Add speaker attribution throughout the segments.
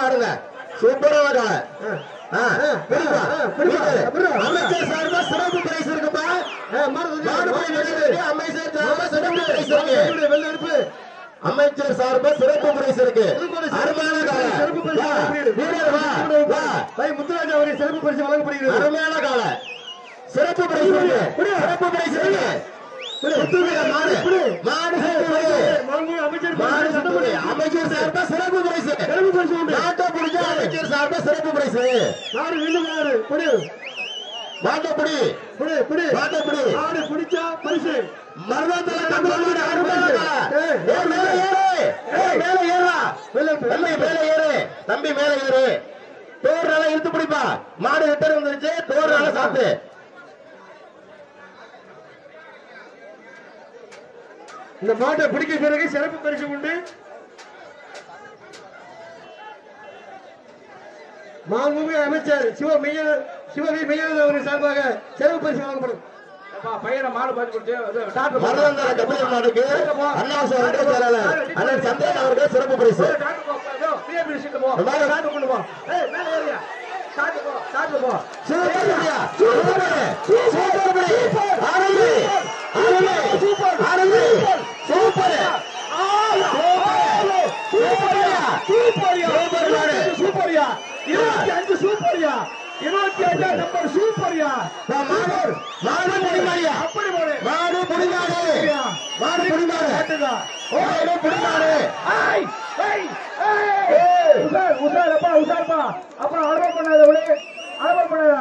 Speaker 1: ஆடுங்க சூப்பரான காலை ஆ, பிடிப்பா,
Speaker 2: பிடிப்பா,
Speaker 1: பிடிப்பாரு.
Speaker 2: பிடிப்பா.
Speaker 1: அமைச்சர் சார்பா சிறப்பு பரிசு இருக்குப்பா மாடுபடி வீரருக்கு அமைச்சர் சார்பா சிறப்பு பரிசு இருக்கு
Speaker 2: வெள்ள எடுப்பு
Speaker 1: அமைச்சர் சார்பா சிறப்பு பரிசு இருக்கு அருமையான காலை
Speaker 2: சிறப்பு பரிசு
Speaker 1: வா,
Speaker 2: வழங்கப்படுகிறது.
Speaker 1: வீரர் வா, வா.
Speaker 2: வை முத்துராஜா அவருக்கு சிறப்பு பரிசு வழங்கப்படுகிறது
Speaker 1: அருமையான காலை சிறப்பு பரிசு இருக்கு சிறப்பு பரிசு இருக்கு சுத்துங்க, மாடு மாடு சுத்துங்க.
Speaker 2: மாண்பு அமைச்சர்
Speaker 1: மாடு
Speaker 2: பரிசு
Speaker 1: சுத்துங்க.
Speaker 2: சட்டமன்ற
Speaker 1: அமைச்சர் சார்பா சிறப்பு பரிசு
Speaker 2: சிறப்பு பரிசு உண்டு
Speaker 1: நாட்டை பிடிச்ச அமைச்சர் சார்பா சிறப்பு பரிசு
Speaker 2: நாடு வீണ്ടുம் நாடு கொடு
Speaker 1: மாட்டப்படி
Speaker 2: கொடு கொடு
Speaker 1: மாட்டப்படி
Speaker 2: நாடு பிடிச்சா பரிசு
Speaker 1: மருதாத்தல தமிழ்நாடு அருமையான காலை. ஏய், மேல ஏறு ஏய், மேல ஏறுடா. தம்பி மேல ஏறு தம்பி மேல ஏறு தோர் நல்லா இழுத்து பிடிப்பா மாடு ரிட்டர் வந்துருச்சு தோர் நல்லா சாப்பிட்டு
Speaker 2: இந்த மாட்டை பிடிக்க பிறகு சிறப்பு பரிசு உண்டு மாண்புமிகு அமைச்சர் சிவ மெய்ய சிவவி மெய்யானது அவர்கள் சார்பாக சிறப்பு பரிசு வழங்கப்படும்
Speaker 3: பையனை மாடு பார்த்து கொடுத்து அது டாக்டர்
Speaker 1: மருதாந்தல கபிலர் மாடுக்கு அண்ணாசு அவர்கள் செயலாளர் அண்ணன் சந்திரன் அவர்கள் சிறப்பு பரிசு
Speaker 3: டாக்டர் போ போ பிஏபி சீட்டு போ
Speaker 1: மாடு
Speaker 3: டாக்டர் கொண்டு போ ஏய் மேல ஏறியா டாக்டர் போ டாக்டர் போ
Speaker 1: சூப்பர் பரியா. சூப்பர் பரி. சூப்பர் பரி. அருமை. அருமை. அருமை. சூப்பர். சூப்பர்யா. சூப்பர் மாடு.
Speaker 3: சூப்பர்யா இருபத்தி அஞ்சு சூப்பர்யா இருபத்தி அஞ்சு நம்பர் சூப்பர்யா
Speaker 1: வா, மாடு மாடு புடிமாடியா
Speaker 3: அப்படி போடு
Speaker 1: மாடு புடிமாடு மாடு புடிமாடு மாடு புடிமாடு
Speaker 3: ஐய் ஐய் ஏய் உசார் உசார் அப்பா உசார்ப்பா அப்புறம் அலவ பண்ணாத விடு அலவ பண்ணாத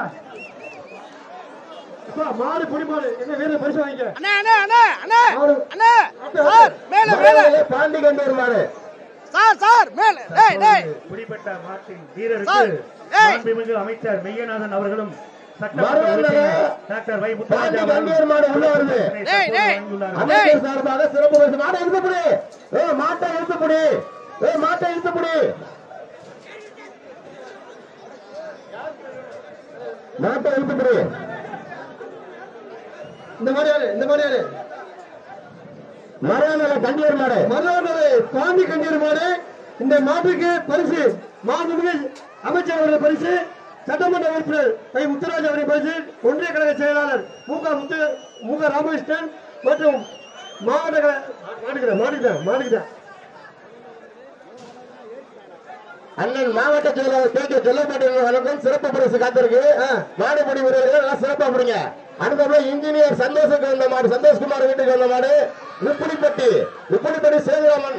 Speaker 2: அப்பா, மாடு புடி மாடு என்ன வேற பரிசு வாங்கிக்க
Speaker 4: அண்ணா அண்ணா அண்ணா அண்ணா
Speaker 2: மாடு
Speaker 4: அண்ணா சார் மேல மேல
Speaker 1: மாடு பாண்டி கண்டூர் மாடு
Speaker 4: சார் சார் மேல டேய் டேய்
Speaker 5: பிடிப்பட்ட மாட்டின்
Speaker 4: சார்,
Speaker 5: வீரருக்கு
Speaker 4: ஏய்.
Speaker 5: மாண்புமிகு அமைச்சர் மெய்யநாதன் அவர்களும்
Speaker 1: மறுபடியும்
Speaker 5: சட்டமன்ற உறுப்பினர் டாக்டர் வை முத்துராஜா
Speaker 1: பாண்டி
Speaker 5: அவர்களும்
Speaker 1: கண்டூர் மாடு உள்ள வருது
Speaker 4: டேய், டேய்.
Speaker 5: வழங்கியுள்ளார்கள்.
Speaker 1: அமைச்சர் சார்பாக சிறப்பு பரிசு மாட்டை இழுத்து புடி ஏ மாட்டை இழுத்து புடி ஏ மாட்டை இழுத்து புடி மாட்டை இழுத்து புடி
Speaker 2: இந்த மாதிரி யாரு இந்த மாதிரி யாரு
Speaker 1: மரியாதை கண்டியர் மாடு
Speaker 2: மருதானது பாண்டி கண்ணீர் மாடு இந்த மாட்டுக்கு பரிசு மாண்புமிகு அமைச்சர் அவர்கள் பரிசு சட்டமன்ற உறுப்பினர் ஐ முத்துராஜ் அவர்கள் பரிசு ஒன்றிய கழக செயலாளர் மு க முத்து மு க ராமகிருஷ்ணன் மற்றும் மாவட்ட கழக மாட்டுக்கிட்ட மாட்டுக்கிட்ட மாட்டுக்கிட்ட
Speaker 1: அண்ணன் மாவட்ட செயலாளர் கே கே செல்லப்பாட்டியன் வழங்கும் சிறப்பு பரிசு காத்திருக்கு மாடுபடி வீரர்கள் நல்லா சிறப்பா பிடிங்க அடுத்தபடி இன்ஜினியர் சந்தோஷுக்கு வந்த மாடு சந்தோஷ்குமார் வீட்டுக்கு வந்த மாடு உப்புடிப்பட்டி உப்புடிப்பட்டி சேதுராமன்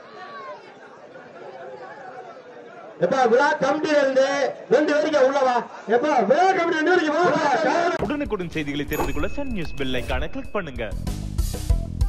Speaker 1: எப்ப விழா கமிட்டியில இருந்து ரெண்டு வரைக்கும் உள்ளவா
Speaker 2: எப்பா விழா கமிட்டி ரெண்டு வரைக்கும் வா.
Speaker 6: உடனுக்குடன் செய்திகளை தெரிந்து கொள்ள சன் நியூஸ் பெல் ஐகானை கிளிக் பண்ணுங்க